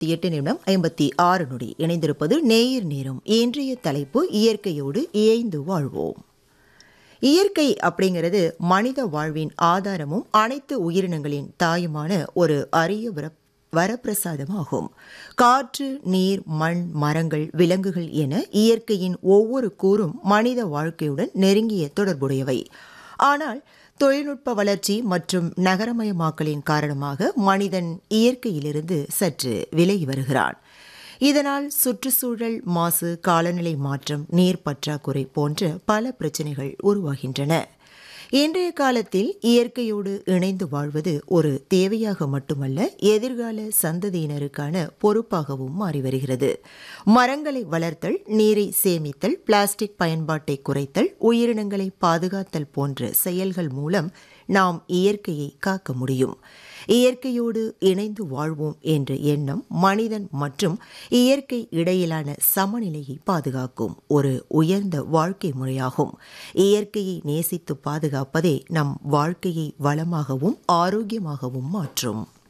இருபத்தி எட்டு நிமிடம் ஐம்பத்தி ஆறு நொடி இணைந்திருப்பது நேயர் நேரம் இன்றைய தலைப்பு இயற்கையோடு இயைந்து வாழ்வோம் இயற்கை அப்படிங்கிறது மனித வாழ்வின் ஆதாரமும் அனைத்து உயிரினங்களின் தாயுமான ஒரு அரிய வர வரப்பிரசாதமாகும் காற்று நீர் மண் மரங்கள் விலங்குகள் என இயற்கையின் ஒவ்வொரு கூறும் மனித வாழ்க்கையுடன் நெருங்கிய தொடர்புடையவை ஆனால் தொழில்நுட்ப வளர்ச்சி மற்றும் நகரமயமாக்கலின் காரணமாக மனிதன் இயற்கையிலிருந்து சற்று விலகி வருகிறான் இதனால் சுற்றுச்சூழல் மாசு காலநிலை மாற்றம் நீர் பற்றாக்குறை போன்ற பல பிரச்சனைகள் உருவாகின்றன இன்றைய காலத்தில் இயற்கையோடு இணைந்து வாழ்வது ஒரு தேவையாக மட்டுமல்ல எதிர்கால சந்ததியினருக்கான பொறுப்பாகவும் மாறி வருகிறது மரங்களை வளர்த்தல் நீரை சேமித்தல் பிளாஸ்டிக் பயன்பாட்டை குறைத்தல் உயிரினங்களை பாதுகாத்தல் போன்ற செயல்கள் மூலம் நாம் இயற்கையை காக்க முடியும் இயற்கையோடு இணைந்து வாழ்வோம் என்ற எண்ணம் மனிதன் மற்றும் இயற்கை இடையிலான சமநிலையை பாதுகாக்கும் ஒரு உயர்ந்த வாழ்க்கை முறையாகும் இயற்கையை நேசித்து பாதுகாப்பதே நம் வாழ்க்கையை வளமாகவும் ஆரோக்கியமாகவும் மாற்றும்